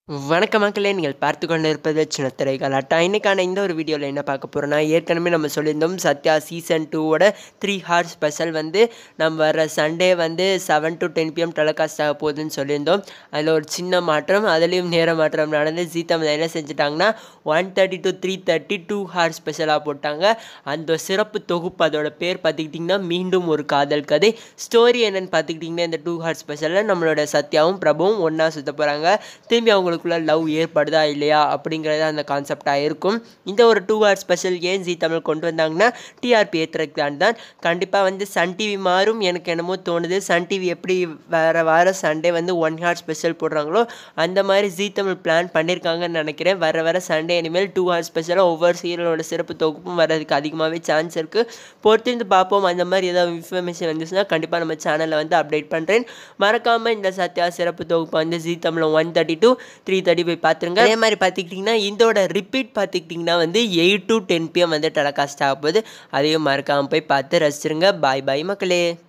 வணக்க மக்களே நீங்கள் பார்த்து கொண்டு இருப்பது சின்ன திரைகளாட்டா இன்னைக்கான இந்த ஒரு வீடியோவில் என்ன பார்க்க போகிறோன்னா ஏற்கனவே நம்ம சொல்லியிருந்தோம் சத்யா சீசன் டூவோட த்ரீ ஹார்ஸ் ஸ்பெஷல் வந்து நம்ம வர சண்டே வந்து seven to ten PM telecast ஆக போகுதுன்னு சொல்லியிருந்தோம் அதில் ஒரு சின்ன மாற்றம் அதுலேயும் நேர மாற்றம் நடந்து ஜீ தமிழ் என்ன செஞ்சுட்டாங்கன்னா one thirty to three thirty two hours ஸ்பெஷலாக போட்டாங்க அந்த சிறப்பு தொகுப்பு அதோட பேர் பார்த்துக்கிட்டிங்கன்னா மீண்டும் ஒரு காதல் கதை ஸ்டோரி என்னன்னு பார்த்துக்கிட்டிங்கன்னா இந்த டூ ஹார்ஸ் ஸ்பெஷலில் நம்மளோட சத்யாவும் பிரபுவும் ஒன்றா சுற்ற போகிறாங்க திரும்பி அவங்களுக்குள்ள லவ் ஏற்படுதா இல்லையா அப்படிங்கிறது அந்த கான்செப்டாக இருக்கும் இந்த ஒரு டூ ஹார்ஸ் ஸ்பெஷல் ஏன் ஜி தமிழ் கொண்டு வந்தாங்கன்னா டிஆர்பி ஏற்றுறதுக்கான் தான் கண்டிப்பாக வந்து சன் டிவி மாறும் எனக்கு என்னமோ தோணுது சன் டிவி எப்படி வேறு வார சண்டே வந்து ஒன் ஹார் ஸ்பெஷல் போடுறாங்களோ அந்த மாதிரி ஜி தமிழ் பிளான் பண்ணியிருக்காங்கன்னு நினைக்கிறேன் வர வர சண்டே இனிமேல் டூ ஹார் ஸ்பெஷலாக ஒவ்வொரு சீரியலோட சிறப்பு தொகுப்பும் வர்றதுக்கு அதிகமாகவே சான்ஸ் இருக்குது பொறுத்திருந்து பார்ப்போம் அந்த மாதிரி ஏதாவது இன்ஃபர்மேஷன் வந்துச்சுன்னா கண்டிப்பாக நம்ம சேனலில் வந்து அப்டேட் பண்ணுறேன் மறக்காமல் இந்த சத்யா சிறப்பு தொகுப்பு வந்து Zee Tamil one thirty two three thirty போய் பார்த்துருங்க அதே மாதிரி பார்த்துக்கிட்டிங்கன்னா இதோட ரிப்பீட் பார்த்துக்கிட்டிங்கன்னா வந்து எயிட் டு டென் பிஎம் வந்து டெலகாஸ்ட் ஆக போகுது அதையும் மறக்காமல் போய் பார்த்து ரசிச்சிருங்க பாய் பாய் மக்களே